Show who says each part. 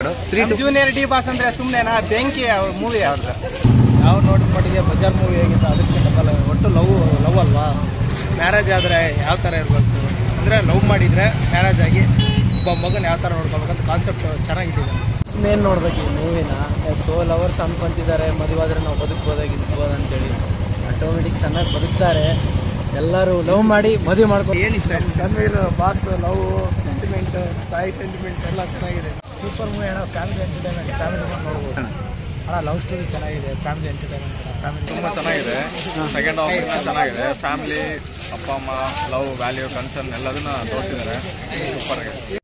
Speaker 1: three junior D boss ಅಂದ್ರೆ ಸುಮ್ಮನೆನಾ ಬೆಂಕಿ movie ಅವ್ರದ್ದು
Speaker 2: ನಾವು ನೋಡಿದ ಮಟ್ಟಿಗೆ ಬಜಾರ್ ಮೂವಿ ಹೇಗಿತ್ತು ಅದಕ್ಕೆ ಡಬಲ್ ಒಟ್ಟು ಲವ್ ಲವ್ ಅಲ್ವಾ ಮ್ಯಾರೇಜ್ ಆದರೆ ಯಾವ ಥರ ಇರಬೇಕು ಅಂದರೆ ಲವ್ ಮಾಡಿದರೆ ಮ್ಯಾರೇಜ್ ಆಗಿ ಒಬ್ಬ ಮಗನ ಯಾವ ಥರ ನೋಡ್ಕೋಬೇಕಂತ ಕಾನ್ಸೆಪ್ಟ್ ಚೆನ್ನಾಗಿದೆ
Speaker 3: ಮೇನ್ ನೋಡ್ಬೇಕು ಈ ಮೂವಿನ ಸೋ ಲವರ್ಸ್ ಅನ್ಕೊಂತಿದ್ದಾರೆ ಮದುವಾದ್ರೆ ನಾವು ಬದುಕ್ಬೋದಾಗಿರ್ಬೋದು ಅಂತೇಳಿ ಆಟೋಮೆಟಿಕ್ ಚೆನ್ನಾಗಿ ಬದುಕ್ತಾರೆ ಎಲ್ಲರೂ ಲವ್ ಮಾಡಿ ಮದುವೆ ಮಾಡ್ಕೊ
Speaker 2: ಏನು ಇಷ್ಟ ಸಮೀರ್ ಬಾಸ್ ಲವ್ ಸೆಂಟಿಮೆಂಟ್ ತಾಯಿ ಸೆಂಟಿಮೆಂಟ್ ಎಲ್ಲ ಚೆನ್ನಾಗಿದೆ ಸೂಪರ್ ಮೂವಿ ಅಣ್ಣ ಫ್ಯಾಮಿಲಿ ಎಂಟರ್ಟೈನ್ಮೆಂಟ್ ಫ್ಯಾಮಿಲಿ ನೋಡ್ಬೋದು ಅಣ್ಣ ಲವ್ ಸ್ಟೋರಿ ಚೆನ್ನಾಗಿದೆ ಫ್ಯಾಮಿಲಿ ಎಂಟರ್ಟೈನ್ಮೆಂಟ್ ಫ್ಯಾಮಿಲಿ
Speaker 4: ತುಂಬ ಚೆನ್ನಾಗಿದೆ ಸೆಕೆಂಡ್ ಹಾಫ್ ಚೆನ್ನಾಗಿದೆ ಫ್ಯಾಮಿಲಿ ಅಪ್ಪ ಅಮ್ಮ ಲವ್ ವ್ಯಾಲ್ಯೂ ಕನ್ಸರ್ನ್ ಎಲ್ಲದನ್ನ ತೋರಿಸಿದ್ದಾರೆ ಸೂಪರ್ ಆಗಿದೆ